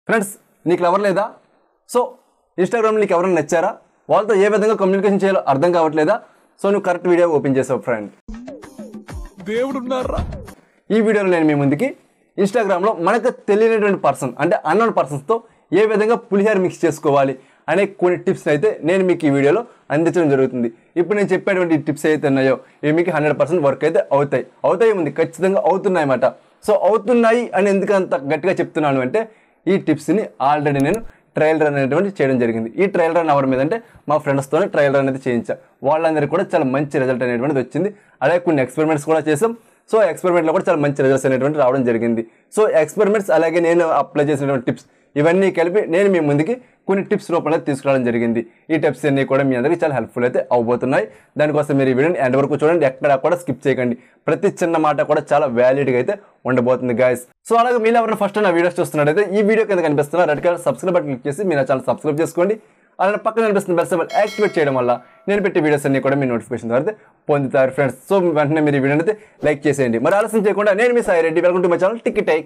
friends నీకు ఎవరు లేదా సో ఇన్స్టాగ్రామ్ నీకు ఎవరైనా నచ్చారా వాళ్ళతో ఏ విధంగా కమ్యూనికేషన్ చేయాలో అర్థం కావట్లేదా సో నువ్వు కరెక్ట్ వీడియో ఓపెన్ చేసావు ఫ్రెండ్ దేవుడున్నారా ఈ వీడియోలో నేను మీ ముందుకి ఇన్స్టాగ్రామ్లో మనకు తెలియనటువంటి పర్సన్ అంటే అన్నోన్ పర్సన్స్తో ఏ విధంగా పులిహార మిక్స్ చేసుకోవాలి అనే కొన్ని టిప్స్ అయితే నేను మీకు ఈ వీడియోలో అందించడం జరుగుతుంది ఇప్పుడు నేను చెప్పేటువంటి టిప్స్ అయితే ఉన్నాయో ఇవి మీకు హండ్రెడ్ పర్సెంట్ వర్క్ అయితే అవుతాయి అవుతాయి ఉంది ఖచ్చితంగా అవుతున్నాయి అన్నమాట సో అవుతున్నాయి అని ఎందుకు అంత గట్టిగా చెప్తున్నాను అంటే ఈ టిప్స్ని ఆల్రెడీ నేను ట్రయల్ రన్ అనేటువంటి చేయడం జరిగింది ఈ ట్రయల్ రన్ అవర్ మీద అంటే మా ఫ్రెండ్స్తోనే ట్రయల్ రన్ అనేది చేయించా వాళ్ళందరికీ కూడా చాలా మంచి రిజల్ట్ అనేటువంటిది వచ్చింది అలాగే కొన్ని ఎక్స్పెరిమెంట్స్ కూడా చేసాం సో ఎక్స్పెరిమెంట్లో కూడా చాలా మంచి రిజల్ట్స్ అనేటువంటి రావడం జరిగింది సో ఎక్స్పెరిమెంట్స్ అలాగే నేను అప్లై చేసినటువంటి టిప్స్ ఇవన్నీ కలిపి నేను మీ ముందుకి కొన్ని టిప్స్ రూపంలో తీసుకురావడం జరిగింది ఈ టిప్స్ అన్ని కూడా మీ అందరికీ చాలా హెల్ప్ఫుల్ అయితే అవబోతున్నాయి దానికోసం మీరు ఈ వీడియోని ఎండ్ వరకు చూడండి ఎక్కడ కూడా స్కిప్ చేయకండి ప్రతి చిన్న మాట కూడా చాలా వ్యాలిడ్గా అయితే ఉండబోతుంది గాయస్ సో అలాగే మీరు ఎవరైనా ఫస్ట్ నా వీడియోస్ చూస్తున్నట్టయితే ఈ వీడియో కింద కనిపిస్తున్న red colour subscribe button click చేసి మీరు నా ఛానల్ సబ్స్క్రైబ్ చేసుకోండి అలానే పక్కన కనిపిస్తున్న బెల్ సింబల్ యాక్టివేట్ చేయడం వల్ల నేను పెట్టే వీడియోస్ అన్ని కూడా మీ నోటిఫికేషన్ ద్వారా పొందుతారు ఫ్రెండ్స్ సో వెంటనే మీరు ఈ వీడియోని అయితే లైక్ చేసేయండి మరి ఆలస్యం చేయకుండా నేను మీ Sai Reddy welcome to my channel టికెట్ టైక్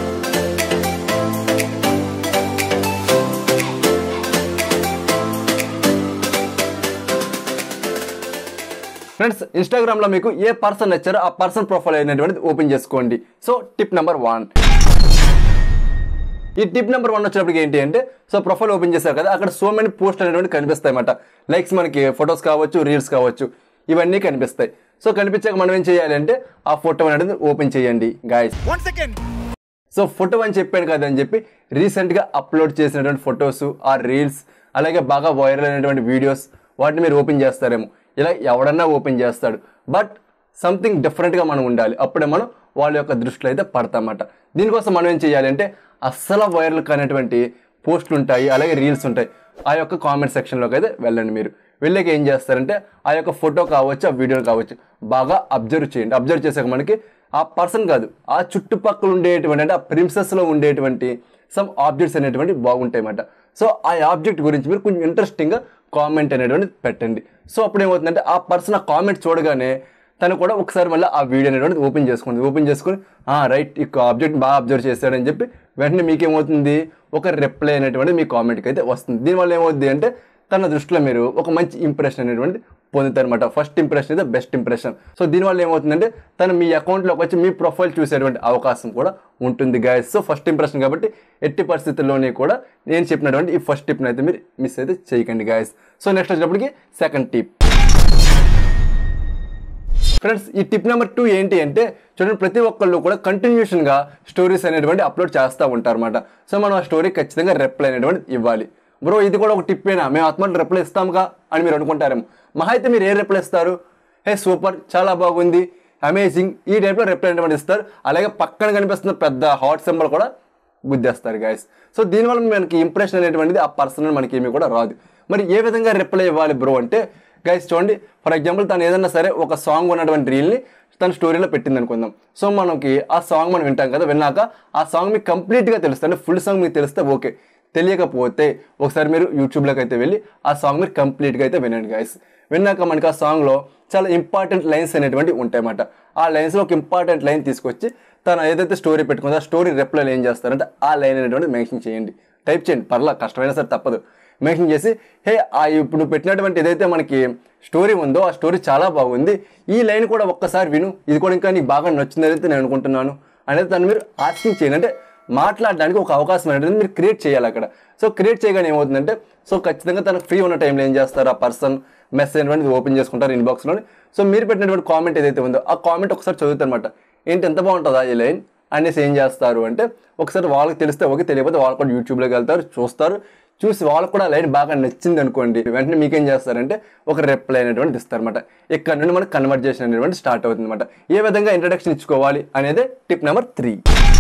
ఫ్రెండ్స్ ఇన్స్టాగ్రామ్లో మీకు ఏ పర్సన్ నచ్చారో ఆ పర్సన్ ప్రొఫైల్ అయినటువంటిది ఓపెన్ చేసుకోండి సో టిప్ నెంబర్ వన్ ఈ టిప్ నెంబర్ వన్ వచ్చినప్పటికి ఏంటి అంటే సో ప్రొఫైల్ ఓపెన్ చేశారు కదా అక్కడ సో మెనీ పోస్ట్ అనేటువంటి కనిపిస్తాయి అన్నమాట లైక్స్ మనకి ఫొటోస్ కావచ్చు రీల్స్ కావచ్చు ఇవన్నీ కనిపిస్తాయి సో కనిపించాక మనం ఏం చేయాలి అంటే ఆ ఫోటో అనేది ఓపెన్ చేయండి guys one second so photo అని చెప్పాను కదా అని చెప్పి రీసెంట్గా అప్లోడ్ చేసినటువంటి ఫొటోస్ ఆ రీల్స్ అలాగే బాగా వైరల్ అయినటువంటి వీడియోస్ వాటిని మీరు ఓపెన్ చేస్తారేమో ఇలా ఎవడన్నా ఓపెన్ చేస్తాడు బట్ సంథింగ్ డిఫరెంట్గా మనం ఉండాలి అప్పుడే మనం వాళ్ళ యొక్క దృష్టిలో అయితే పడతామన్నమాట దీనికోసం మనం ఏం చేయాలి అంటే అస్సలు వైరల్ కానటువంటి పోస్టులు ఉంటాయి అలాగే రీల్స్ ఉంటాయి ఆ యొక్క కామెంట్ సెక్షన్లోకి అయితే వెళ్ళండి మీరు వెళ్ళాక ఏం చేస్తారంటే ఆ యొక్క ఫోటో కావచ్చు ఆ వీడియో కావచ్చు బాగా అబ్జర్వ్ చేయండి అబ్జర్వ్ చేసాక మనకి ఆ పర్సన్ కాదు ఆ చుట్టుపక్కల ఉండేటువంటి అంటే ఆ ప్రిన్సెస్లో ఉండేటువంటి సమ్ ఆబ్జెక్ట్స్ అనేటువంటి బాగుంటాయి అన్నమాట సో ఆ ఆబ్జెక్ట్ గురించి మీరు కొంచెం ఇంట్రెస్టింగ్గా కామెంట్ అనేటువంటి పెట్టండి సో అప్పుడు ఏమవుతుందంటే ఆ పర్సన్ ఆ కామెంట్ చూడగానే తను కూడా ఒకసారి మళ్ళీ ఆ వీడియో అనేటువంటిది ఓపెన్ చేసుకోండి ఓపెన్ చేసుకొని రైట్ ఈ ఆబ్జెక్ట్ బాగా అబ్జర్వ్ చేశాడని చెప్పి వెంటనే మీకేమవుతుంది ఒక రిప్లై అనేటువంటిది మీ కామెంట్కి అయితే వస్తుంది దీనివల్ల ఏమవుతుంది అంటే తన దృష్టిలో మీరు ఒక మంచి ఇంప్రెషన్ అనేటువంటి పొందుతారనమాట ఫస్ట్ ఇంప్రెషన్ అయితే బెస్ట్ ఇంప్రెషన్ సో దీనివల్ల ఏమవుతుందంటే తను మీ అకౌంట్లోకి వచ్చి మీ ప్రొఫైల్ చూసేటువంటి అవకాశం కూడా ఉంటుంది గాయస్ సో ఫస్ట్ ఇంప్రెషన్ కాబట్టి ఎట్టి పరిస్థితుల్లోనే కూడా నేను చెప్పినటువంటి ఈ ఫస్ట్ టిప్ని అయితే మీరు మిస్ అయితే చేయకండి గాయస్ సో నెక్స్ట్ వచ్చేటప్పటికి సెకండ్ టిప్ ఫ్రెండ్స్ ఈ టిప్ నెంబర్ టూ ఏంటి అంటే చూడండి ప్రతి ఒక్కళ్ళు కూడా కంటిన్యూషన్గా స్టోరీస్ అనేటువంటి అప్లోడ్ చేస్తూ ఉంటారు అనమాట సో మనం ఆ స్టోరీ ఖచ్చితంగా రిప్లై అనేటువంటి ఇవ్వాలి బ్రో ఇది కూడా ఒక టిప్పేనా మేము ఆత్మలు రిప్లై ఇస్తాముగా అని మీరు అనుకుంటారేమో మహా అయితే మీరు ఏ రిప్లై ఇస్తారు హే సూపర్ చాలా బాగుంది అమేజింగ్ ఈ టైప్లో రిప్లై అనేటువంటి ఇస్తారు అలాగే పక్కన కనిపిస్తున్న పెద్ద హాట్ సింబల్ కూడా గుద్దేస్తారు గాయస్ సో దీనివల్ల మనకి ఇంప్రెషన్ అనేటువంటిది ఆ పర్సన్ మనకి ఏమీ కూడా రాదు మరి ఏ విధంగా రిప్లై ఇవ్వాలి బ్రో అంటే గైస్ చూడండి ఫర్ ఎగ్జాంపుల్ తను ఏదన్నా సరే ఒక సాంగ్ ఉన్నటువంటి రీల్ని తన స్టోరీలో పెట్టింది అనుకుందాం సో మనకి ఆ సాంగ్ మనం వింటాం కదా విన్నాక ఆ సాంగ్ మీకు కంప్లీట్గా తెలుస్తుంది అంటే ఫుల్ సాంగ్ మీకు తెలిస్తే ఓకే తెలియకపోతే ఒకసారి మీరు యూట్యూబ్లోకి అయితే వెళ్ళి ఆ సాంగ్ మీరు కంప్లీట్గా అయితే వినండి గైస్ విన్నాక మనకి ఆ సాంగ్లో చాలా ఇంపార్టెంట్ లైన్స్ అనేటువంటి ఉంటాయన్నమాట ఆ లైన్స్లో ఒక ఇంపార్టెంట్ లైన్ తీసుకొచ్చి తను ఏదైతే స్టోరీ పెట్టుకుందో ఆ స్టోరీ రిప్లైలో ఏం చేస్తారంటే ఆ లైన్ అనేటువంటి మెన్షన్ చేయండి టైప్ చేయండి పర్లా కష్టమైనా సరే తప్పదు మెన్షన్ చేసి హే ఆ ఇప్పుడు నువ్వు పెట్టినటువంటి ఏదైతే మనకి స్టోరీ ఉందో ఆ స్టోరీ చాలా బాగుంది ఈ లైన్ కూడా ఒక్కసారి విను ఇది కూడా ఇంకా నీకు బాగా నచ్చింది అయితే నేను అనుకుంటున్నాను అనేది తను మీరు ఆస్కింగ్ చేయండి అంటే మాట్లాడడానికి ఒక అవకాశం అనేది మీరు క్రియేట్ చేయాలి అక్కడ సో క్రియేట్ చేయగానే ఏమవుతుందంటే సో ఖచ్చితంగా తనకు ఫ్రీ ఉన్న టైంలో ఏం చేస్తారు ఆ పర్సన్ మెసేజ్ అనేటువంటిది ఓపెన్ చేసుకుంటారు ఇన్బాక్స్లోని సో మీరు పెట్టినటువంటి కామెంట్ ఏదైతే ఉందో ఆ కామెంట్ ఒకసారి చదువుతారనమాట ఏంటి ఎంత బాగుంటుందా ఈ లైన్ అనేసి ఏం చేస్తారు అంటే ఒకసారి వాళ్ళకి తెలిస్తే ఓకే తెలియకపోతే వాళ్ళు కూడా యూట్యూబ్లోకి వెళ్తారు చూస్తారు చూసి వాళ్ళకు కూడా లైన్ బాగా నచ్చింది అనుకోండి వెంటనే మీకేం చేస్తారంటే ఒక రిప్లై అనేటువంటి ఇస్తారన్నమాట ఇక్కడ నుండి మనకు కన్వర్జేషన్ అనేటువంటి స్టార్ట్ అవుతుంది అనమాట ఏ విధంగా ఇంట్రడక్షన్ ఇచ్చుకోవాలి అనేది tip number three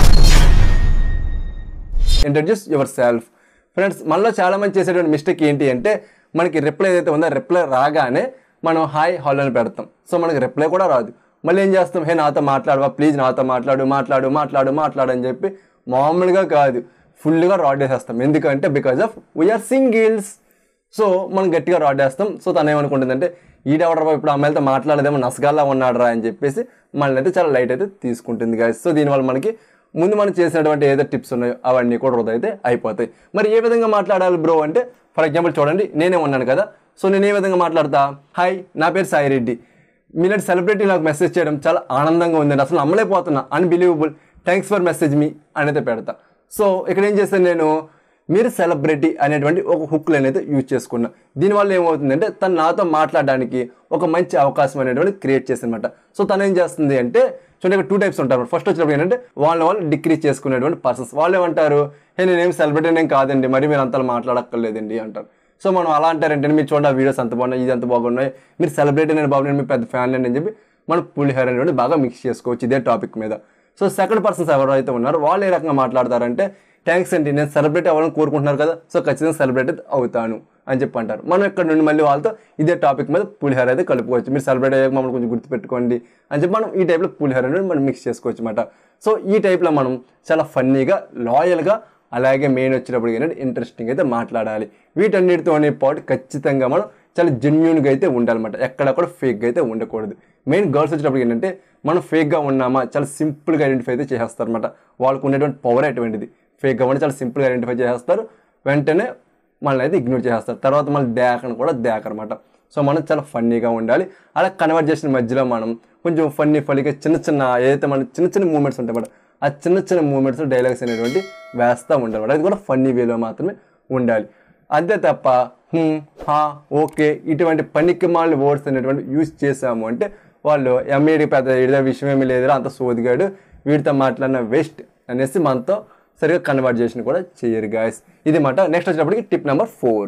introduce yourself friends మనలో చాలా మంది చేసేటువంటి మిస్టేక్ ఏంటి అంటే మనకి రిప్లై ఏదైతే ఉందో రిప్లై రాగానే మనం హాయ్ హాల్ అని పెడతాం సో మనకి రిప్లై కూడా రాదు మళ్ళీ ఏం చేస్తాం హే నాతో మాట్లాడవా ప్లీజ్ నాతో మాట్లాడు మాట్లాడు మాట్లాడు మాట్లాడు అని చెప్పి మామూలుగా కాదు ఫుల్గా రాడ్ వేసేస్తాం ఎందుకంటే because of we are singles so మనం గట్టిగా రాడ్ వేస్తాం సో తను ఏమనుకుంటుందంటే ఈడెవడరా ఇప్పుడు అమ్మాయిలతో మాట్లాడదేమో నసగాల్లా ఉన్నాడరా అని చెప్పేసి మనల్ని అయితే చాలా లైట్ అయితే తీసుకుంటుంది గాయస్ సో దీనివల్ల మనకి ముందు మనం చేసినటువంటి ఏదో టిప్స్ ఉన్నాయో అవన్నీ కూడా వృధా అయితే అయిపోతాయి మరి ఏ విధంగా మాట్లాడాలి బ్రో అంటే ఫర్ ఎగ్జాంపుల్ చూడండి నేనే ఉన్నాను కదా సో నేను ఏ విధంగా మాట్లాడతా హాయ్ నా పేరు సాయి రెడ్డి మీలాంటి సెలబ్రిటీ నాకు మెసేజ్ చేయడం చాలా ఆనందంగా ఉందండి అసలు నమ్మలేకపోతున్నా అన్బిలీవబుల్ థ్యాంక్స్ ఫర్ మెసేజ్ మీ అనేది పెడతా సో ఇక్కడ ఏం చేస్తాను నేను మీరు సెలబ్రిటీ అనేటువంటి ఒక హుక్ లైన్ అయితే యూజ్ చేసుకున్నా దీనివల్ల ఏమవుతుందంటే తను నాతో మాట్లాడడానికి ఒక మంచి అవకాశం అనేటువంటి క్రియేట్ చేసిందన్నమాట సో తను ఏం చేస్తుంది అంటే చూడండి ఇక్కడ టూ టైప్స్ ఉంటారు ఫస్ట్ వచ్చినప్పుడు ఏంటంటే వాళ్ళ వాళ్ళు డిక్రీజ్ చేసుకునేటువంటి పర్సన్స్ వాళ్ళు ఏమంటారు హే నేనేం సెలబ్రిటీ నేను కాదండి మరి మీరు అంతలా మాట్లాడక్కర్లేదండి అంటారు సో మనం అలా అంటారంటే మీరు చూడండి ఆ వీడియోస్ అంత బాగున్నాయి ఇది అంత బాగున్నాయి మీరు సెలబ్రిటీ నేను బాబు నేను మీ పెద్ద ఫ్యాన్ అని చెప్పి మనం పులిహోర అనేటువంటి బాగా మిక్స్ చేసుకోవచ్చు ఇదే టాపిక్ మీద సో సెకండ్ పర్సన్స్ ఎవరైతే ఉన్నారో వాళ్ళు ఏ రకంగా మాట్లాడతారంటే థ్యాంక్స్ అండి నేను సెలబ్రేట్ అవ్వాలని కోరుకుంటున్నారు కదా సో ఖచ్చితంగా సెలబ్రేట్ అవుతాను అని చెప్పి అంటారు మనం ఇక్కడ నుండి మళ్ళీ వాళ్ళతో ఇదే టాపిక్ మీద పులిహోర అయితే కలుపుకోవచ్చు మీరు సెలబ్రేట్ అయ్యాక మమ్మల్ని కొంచెం గుర్తుపెట్టుకోండి అని చెప్పి మనం ఈ టైప్లో పులిహోర అనేది మనం మిక్స్ చేసుకోవచ్చు అనమాట సో ఈ టైప్లో మనం చాలా ఫన్నీగా లాయల్గా అలాగే మెయిన్ వచ్చినప్పుడు ఏంటంటే ఇంట్రెస్టింగ్ అయితే మాట్లాడాలి వీటన్నిటితోనే పాటు ఖచ్చితంగా మనం చాలా జెన్యున్గా అయితే ఉండాలన్నమాట ఎక్కడ కూడా ఫేక్గా అయితే ఉండకూడదు మెయిన్ గర్ల్స్ వచ్చినప్పుడు ఏంటంటే మనం ఫేక్గా ఉన్నామా చాలా సింపుల్గా ఐడెంటిఫై అయితే చేసేస్తారన్నమాట వాళ్ళకు ఉన్నటువంటి పవర్ అటువంటిది ఫేక్గా ఉండి చాలా సింపుల్గా ఐడెంటిఫై చేసేస్తారు వెంటనే మనల్ని అయితే ఇగ్నోర్ చేసేస్తారు తర్వాత మళ్ళీ దేకను కూడా దేకనమాట సో మనం చాలా ఫన్నీగా ఉండాలి అలా కన్వర్జేషన్ మధ్యలో మనం కొంచెం ఫన్నీ ఫన్నీగా చిన్న చిన్న ఏదైతే మన చిన్న చిన్న మూమెంట్స్ ఉంటాయి మేడం ఆ చిన్న చిన్న మూమెంట్స్ డైలాగ్స్ అనేటువంటి వేస్తూ ఉండాలి అది కూడా ఫన్నీ వేలో మాత్రమే ఉండాలి అంతే తప్ప "హ్మ్, హా ఓకే ఇటువంటి పనికి మాలిన వర్డ్స్ అనేటువంటి యూజ్ చేసాము అంటే వాళ్ళు ఎంఏడి పెద్ద ఏదో విషయం ఏమీ లేదురా అంత సోదిగాడు వీడితో మాట్లాడిన వేస్ట్ అనేసి మనతో సరిగా కన్వర్జేషన్ కూడా చేయరు గాయస్ ఇది మాట నెక్స్ట్ వచ్చినప్పటికి tip number four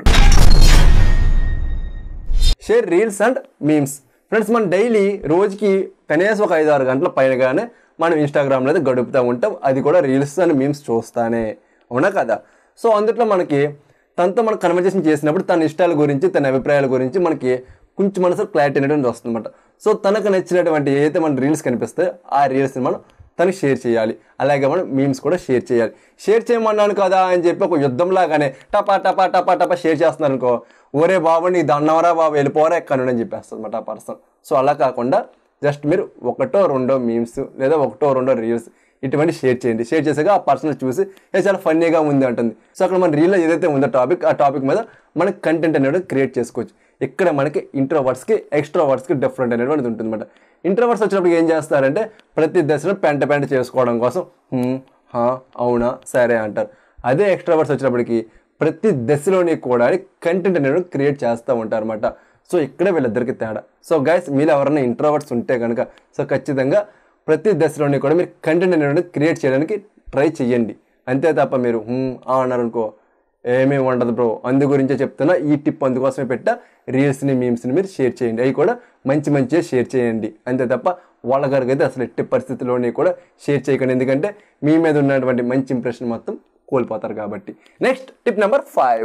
share reels and memes friends మనం డైలీ రోజుకి కనీసం ఒక ఐదు ఆరు గంటల పైనగానే మనం ఇన్స్టాగ్రామ్లో అయితే గడుపుతూ ఉంటాం అది కూడా రీల్స్ అండ్ మీమ్స్ చూస్తానే అవునా కదా సో అందుట్లో మనకి తనతో మనం కన్వర్జేషన్ చేసినప్పుడు తన ఇష్టాల గురించి తన అభిప్రాయాల గురించి మనకి కొంచెం మనసు క్లారిటీ అనేటువంటి వస్తుందన్నమాట సో తనకు నచ్చినటువంటి ఏదైతే మన రీల్స్ కనిపిస్తాయో ఆ రీల్స్ని మనం తనకి షేర్ చేయాలి అలాగే మనం మీమ్స్ కూడా షేర్ చేయాలి షేర్ చేయమన్నాను కదా అని చెప్పి ఒక యుద్ధంలాగానే టపా టపా టపా టపా షేర్ చేస్తున్నారు అనుకో ఒరే బాబు నీ దండవరా బాబు వెళ్ళిపోరా ఎక్కడి అని చెప్పేస్తుంది అనమాట ఆ పర్సన్ సో అలా కాకుండా జస్ట్ మీరు ఒకటో రెండో మీమ్స్ లేదా ఒకటో రెండో రీల్స్ ఇటువంటి షేర్ చేయండి షేర్ చేసాక ఆ పర్సన్ చూసి ఏ చాలా ఫన్నీగా ఉంది అంటుంది సో అక్కడ మన రీల్లో ఏదైతే ఉందో టాపిక్ ఆ టాపిక్ మీద మనకి కంటెంట్ అనేది క్రియేట్ చేసుకోవచ్చు ఇక్కడ మనకి ఇంట్రోవర్డ్స్కి ఎక్స్ట్రోవర్డ్స్కి డిఫరెంట్ అనేటువంటిది ఉంటుంది అనమాట ఇంట్రోవర్డ్స్ వచ్చినప్పుడు ఏం చేస్తారంటే ప్రతి దశలో పెంట పెంట చేసుకోవడం కోసం "హ్మ్, హా అవునా సరే అంటారు అదే ఎక్స్ట్రావర్డ్స్ వచ్చినప్పటికి ప్రతి దశలోని కూడా కంటెంట్ అనేది క్రియేట్ చేస్తూ ఉంటారు అనమాట సో ఇక్కడే వీళ్ళిద్దరికి తేడా సో గైస్ మీరు ఎవరైనా ఇంట్రోవర్ట్స్ ఉంటే కనుక సో ఖచ్చితంగా ప్రతి దశలోని కూడా మీరు కంటెంట్ అనేది క్రియేట్ చేయడానికి ట్రై చేయండి అంతే తప్ప మీరు "హ్మ్, ఆ అన్నారు అనుకో ఏమీ ఉండదు బ్రో అందు గురించే చెప్తున్నా ఈ టిప్ అందుకోసమే పెట్టా రీల్స్ని మీమ్స్ని మీరు షేర్ చేయండి అవి కూడా మంచి మంచిగా షేర్ చేయండి అంతే తప్ప వాళ్ళ గారికి అయితే అసలు ఎట్టి పరిస్థితుల్లోని కూడా షేర్ చేయకండి ఎందుకంటే మీ మీద ఉన్నటువంటి మంచి ఇంప్రెషన్ మొత్తం కోల్పోతారు కాబట్టి నెక్స్ట్ టిప్ నెంబర్ ఫైవ్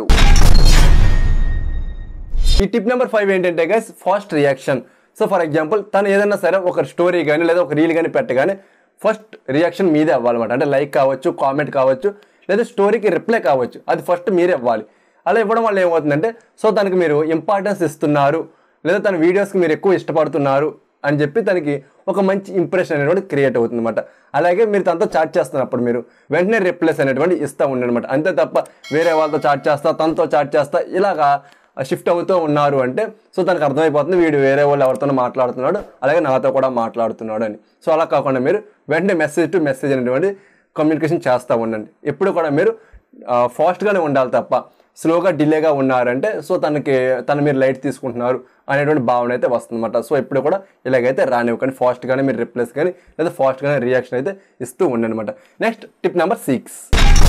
ఈ టిప్ నెంబర్ ఫైవ్ ఏంటంటే guys fast reaction so for example తను ఏదైనా సరే ఒక స్టోరీ కానీ లేదా ఒక రీల్ కానీ పెట్టగానే ఫస్ట్ రియాక్షన్ మీదే అవ్వాలన్నమాట అంటే లైక్ కావచ్చు కామెంట్ కావచ్చు లేదా స్టోరీకి రిప్లై కావచ్చు అది ఫస్ట్ మీరే ఇవ్వాలి అలా ఇవ్వడం వల్ల ఏమవుతుందంటే సో తనకి మీరు ఇంపార్టెన్స్ ఇస్తున్నారు లేదా తన వీడియోస్కి మీరు ఎక్కువ ఇష్టపడుతున్నారు అని చెప్పి తనకి ఒక మంచి ఇంప్రెషన్ అనేటువంటి క్రియేట్ అవుతుంది అనమాట అలాగే మీరు తనతో చాట్ చేస్తున్నప్పుడు మీరు వెంటనే రిప్లైస్ అనేటువంటి ఇస్తూ ఉండనమాట అంతే తప్ప వేరే వాళ్ళతో చాట్ చేస్తా తనతో చాట్ చేస్తా ఇలాగా షిఫ్ట్ అవుతూ ఉన్నారు అంటే సో తనకు అర్థమైపోతుంది వీడు వేరే వాళ్ళు ఎవరితోనో మాట్లాడుతున్నాడు అలాగే నాతో కూడా మాట్లాడుతున్నాడు అని సో అలా కాకుండా మీరు వెంటనే మెసేజ్ టు మెసేజ్ అనేటువంటి కమ్యూనికేషన్ చేస్తూ ఉండండి ఎప్పుడు కూడా మీరు ఫాస్ట్గానే ఉండాలి తప్ప స్లోగా డిలేగా ఉన్నారంటే సో తనకి తను మీరు లైట్ తీసుకుంటున్నారు అనేటువంటి భావన అయితే వస్తుందన్నమాట సో ఎప్పుడు కూడా ఇలాగైతే రానివ్వకండి ఫాస్ట్గానే మీరు రిప్లేస్ కానీ లేదా ఫాస్ట్గానే రియాక్షన్ అయితే ఇస్తూ ఉండండి అనమాట నెక్స్ట్ టిప్ నెంబర్ సిక్స్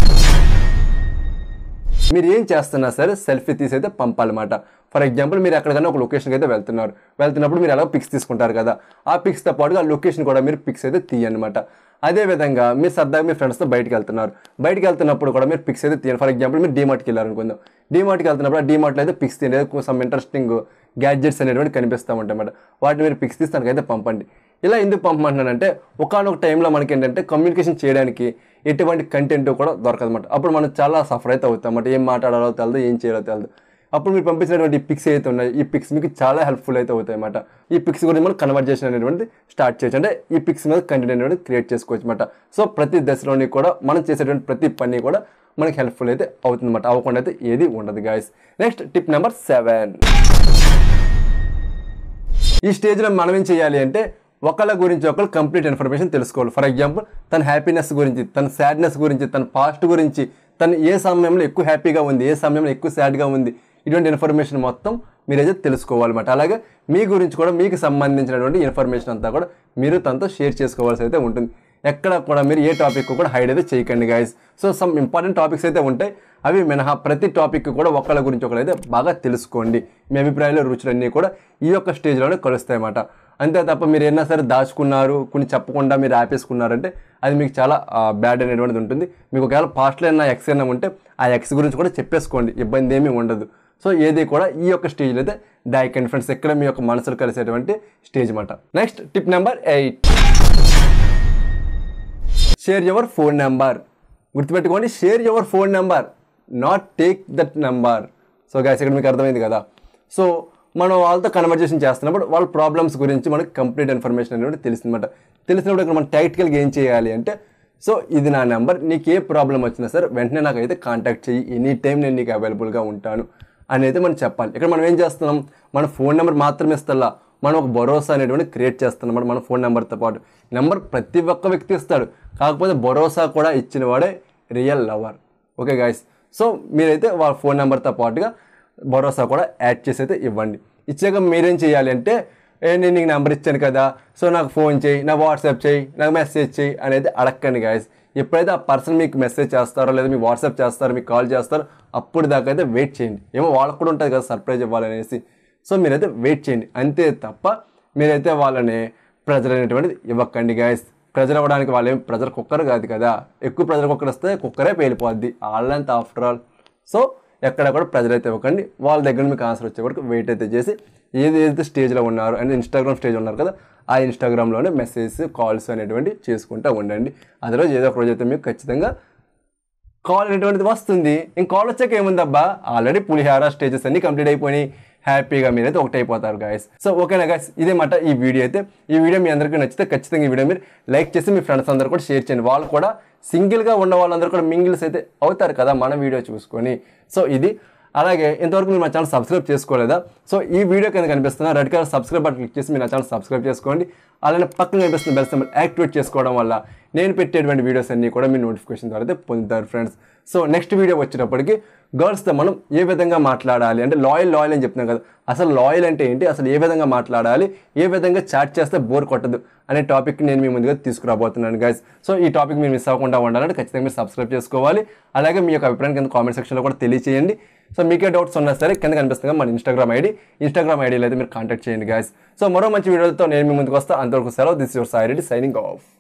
మీరు ఏం చేస్తున్నా సరే సెల్ఫీ తీసి అయితే పంపాలన్నమాట ఫర్ ఎగ్జాంపుల్ మీరు ఎక్కడికైనా ఒక లొకేషన్కి అయితే వెళ్తున్నారు వెళ్తున్నప్పుడు మీరు ఎలా పిక్స్ తీసుకుంటారు కదా ఆ పిక్స్తో పాటుగా ఆ లొకేషన్ కూడా మీరు పిక్స్ అయితే తీయనమాట అదేవిధంగా మీరు సరదాగా మీ ఫ్రెండ్స్తో బయటికి వెళ్తున్నారు బయటికి వెళ్తున్నప్పుడు కూడా మీరు పిక్స్ అయితే తీయండి ఫర్ ఎగ్జాంపుల్ మీరు డీమార్ట్కి వెళ్ళారు అనుకుందాం డీమార్ట్కి వెళ్తున్నప్పుడు ఆ డీమార్ట్లో అయితే పిక్స్ తీయండి సమ్ ఇంట్రెస్టింగ్ గ్యాడ్జెట్స్ అనేటువంటి కనిపిస్తూ ఉంటాయి అన్నమాట వాటిని మీరు పిక్స్ తీసి తనకైతే పంపండి ఇలా ఎందుకు పంపమంటున్నానంటే ఒకనొక టైంలో మనకి ఏంటంటే కమ్యూనికేషన్ చేయడానికి ఎటువంటి కంటెంట్ కూడా దొరకదన్నమాట అప్పుడు మనం చాలా సఫర్ అయితే అవుతాం అన్నమాట ఏం మాట్లాడాలో తెలియదు ఏం చేయాలో తెలియదు అప్పుడు మీరు పంపించినటువంటి ఈ పిక్స్ అయితే ఉన్నాయి ఈ పిక్స్ మీకు చాలా హెల్ప్ఫుల్ అయితే అవుతాయి అన్నమాట ఈ పిక్స్ గురించి మనం కన్వర్జేషన్ అనేటువంటి స్టార్ట్ చేయొచ్చు అంటే ఈ పిక్స్ మీద కంటెంట్ అనేది క్రియేట్ చేసుకోవచ్చు అనమాట సో ప్రతి దశలోని కూడా మనం చేసేటువంటి ప్రతి పని కూడా మనకి హెల్ప్ఫుల్ అయితే అవుతుంది అనమాట అవ్వకుండా అయితే ఏది ఉండదు guys next tip number seven ఈ స్టేజ్లో మనం ఏం చేయాలి అంటే ఒకళ్ళ గురించి ఒకళ్ళు కంప్లీట్ ఇన్ఫర్మేషన్ తెలుసుకోవాలి ఫర్ ఎగ్జాంపుల్ తన హ్యాపీనెస్ గురించి తన సాడ్నెస్ గురించి తన పాస్ట్ గురించి తను ఏ సమయంలో ఎక్కువ హ్యాపీగా ఉంది ఏ సమయంలో ఎక్కువ సాడ్గా ఉంది ఇటువంటి ఇన్ఫర్మేషన్ మొత్తం మీరైతే తెలుసుకోవాలన్నమాట అలాగే మీ గురించి కూడా మీకు సంబంధించినటువంటి ఇన్ఫర్మేషన్ అంతా కూడా మీరు తనతో షేర్ చేసుకోవాల్సి అయితే ఉంటుంది ఎక్కడ కూడా మీరు ఏ టాపిక్ కూడా హైడ్ అయితే చేయకండి guys so some important topics అయితే ఉంటాయి అవి మినహా ప్రతి టాపిక్ కూడా ఒకళ్ళ గురించి ఒకరు అయితే బాగా తెలుసుకోండి మీ అభిప్రాయాలు రుచులన్నీ కూడా ఈ యొక్క స్టేజ్లోనే కలుస్తాయి అన్నమాట అంతే తప్ప మీరు ఏమైనా సరే దాచుకున్నారు కొన్ని చెప్పకుండా మీరు ఆపేసుకున్నారంటే అది మీకు చాలా బ్యాడ్ అనేటువంటిది ఉంటుంది మీకు ఒకవేళ పాస్ట్లో ఏమైనా ఎక్స్ అయినా ఉంటే ఆ ఎక్స్ గురించి కూడా చెప్పేసుకోండి ఇబ్బంది ఏమీ ఉండదు సో ఏది కూడా ఈ యొక్క స్టేజ్లో అయితే డై కాన్ఫిడెన్స్ ఎక్కడ మీ యొక్క మనసులు కలిసేటువంటి స్టేజ్ అన్నమాట next tip number eight share your phone number గుర్తుపెట్టుకోండి share your phone number not take that number so guys ఇక్కడ మీకు అర్థమైంది కదా సో మనం వాళ్ళతో కన్వర్జేషన్ చేస్తున్నప్పుడు వాళ్ళ ప్రాబ్లమ్స్ గురించి మనకు కంప్లీట్ ఇన్ఫర్మేషన్ అనేది తెలిసిందన్నమాట తెలిసినప్పుడు ఇక్కడ మనం టైట్గా ఏం చేయాలి అంటే సో ఇది నా నెంబర్ నీకు ఏ ప్రాబ్లం వచ్చినా సరే వెంటనే నాకు అయితే కాంటాక్ట్ చెయ్యి ఎనీ టైం నేను నీకు అవైలబుల్గా ఉంటాను అనేది మనం చెప్పాలి ఇక్కడ మనం ఏం చేస్తున్నాం మన ఫోన్ నెంబర్ మాత్రమే ఇస్తల్లా మనం ఒక భరోసా అనేటువంటి క్రియేట్ చేస్తున్నాం మన ఫోన్ నెంబర్తో పాటు నెంబర్ ప్రతి ఒక్క వ్యక్తి ఇస్తాడు కాకపోతే భరోసా కూడా ఇచ్చిన వాడే real lover okay guys so మీరైతే వాళ్ళ ఫోన్ నెంబర్తో పాటుగా భరోసా కూడా యాడ్ చేసి అయితే ఇవ్వండి ఇచ్చాక మీరేం చేయాలి అంటే ఏ నేను నీకు నెంబర్ ఇచ్చాను కదా సో నాకు ఫోన్ చేయి నా వాట్సాప్ చేయి నాకు మెసేజ్ చేయి అనేది అడగండి గాయస్ ఎప్పుడైతే ఆ పర్సన్ మీకు మెసేజ్ చేస్తారో లేదా మీకు వాట్సాప్ చేస్తారో మీకు కాల్ చేస్తారో అప్పుడు దాకా అయితే వెయిట్ చేయండి ఏమో వాళ్ళకు కూడా ఉంటుంది కదా సర్ప్రైజ్ ఇవ్వాలనేసి సో మీరైతే వెయిట్ చేయండి అంతే తప్ప మీరైతే వాళ్ళని ప్రెజర్ అనేటువంటిది ఇవ్వకండి గాయస్ ప్రెజర్ అవ్వడానికి వాళ్ళు ఏం ప్రెజర్ కుక్కర్ కాదు కదా ఎక్కువ ప్రెజర్ కుక్కర్ వస్తే కుక్కరే పేలిపోద్ది వాళ్ళంత ఆఫ్టర్ ఆల్ సో ఎక్కడ కూడా ప్రెజర్ అయితే ఇవ్వకండి వాళ్ళ దగ్గర మీకు ఆన్సర్ వచ్చే వరకు వెయిట్ అయితే చేసి ఏదైతే స్టేజ్లో ఉన్నారు అంటే ఇన్స్టాగ్రామ్ స్టేజ్ ఉన్నారు కదా ఆ ఇన్స్టాగ్రామ్లోనే మెసేజ్ కాల్స్ అనేటువంటి చేసుకుంటూ ఉండండి అదే రోజు ఏదో ఒక రోజు అయితే మీకు ఖచ్చితంగా కాల్ అనేటువంటిది వస్తుంది ఇంక కాల్ వచ్చాక ఏముందబ్బా ఆల్రెడీ పులిహార స్టేజెస్ అన్ని కంప్లీట్ అయిపోయినాయి హ్యాపీగా మీరైతే ఒకటి అయిపోతారు గాయస్ సో ఓకేనా గాయస్ ఇదే మాట ఈ వీడియో అయితే ఈ వీడియో మీ అందరికీ నచ్చితే ఖచ్చితంగా ఈ వీడియో మీరు లైక్ చేసి మీ ఫ్రెండ్స్ అందరూ కూడా షేర్ చేయండి వాళ్ళు కూడా సింగిల్గా ఉన్న వాళ్ళందరూ కూడా మింగిల్స్ అయితే అవుతారు కదా మన వీడియో చూసుకొని సో ఇది అలాగే ఇంతవరకు మీరు మా ఛానల్ సబ్స్క్రైబ్ చేసుకోలేదా సో ఈ వీడియో కింద కనిపిస్తున్న red colour subscribe button click చేసి మీ నా ఛానల్ సబ్స్క్రైబ్ చేసుకోండి అలానే పక్కన కనిపిస్తున్న బెల్ సింబల్ యాక్టివేట్ చేసుకోవడం వల్ల నేను పెట్టేటువంటి వీడియోస్ అన్నీ కూడా మీ నోటిఫికేషన్ ద్వారా అయితే పొందుతారు ఫ్రెండ్స్ సో నెక్స్ట్ వీడియో వచ్చేటప్పటికి గర్ల్స్తో మనం ఏ విధంగా మాట్లాడాలి అంటే లాయల్ లాయల్ అని చెప్తున్నాం కదా అసలు లాయల్ అంటే ఏంటి అసలు ఏ విధంగా మాట్లాడాలి ఏ విధంగా చాట్ చేస్తే బోర్ కొట్టదు అనే టాపిక్ నేను మీ ముందుగా తీసుకురాబోతున్నాను గైస్ సో ఈ టాపిక్ మీరు మిస్ అవ్వకుండా ఉండాలంటే ఖచ్చితంగా మీరు సబ్స్క్రైబ్ చేసుకోవాలి అలాగే మీ యొక్క అభిప్రాయం కింద కామెంట్ సెక్షన్లో కూడా తెలియచేయండి సో మీకే డౌట్స్ ఉన్నా సరే కింద కనిపిస్తుంది మన ఇన్స్టాగ్రామ్ ఐడి ఇన్స్టాగ్రామ్ ఐడీలో అయితే మీరు కాంటాక్ట్ చేయండి గైస్ సో మరో మంచి వీడియోలతో నేను మీ ముందుకు వస్తా అంతవరకు సెలవు this your Sai Reddy signing of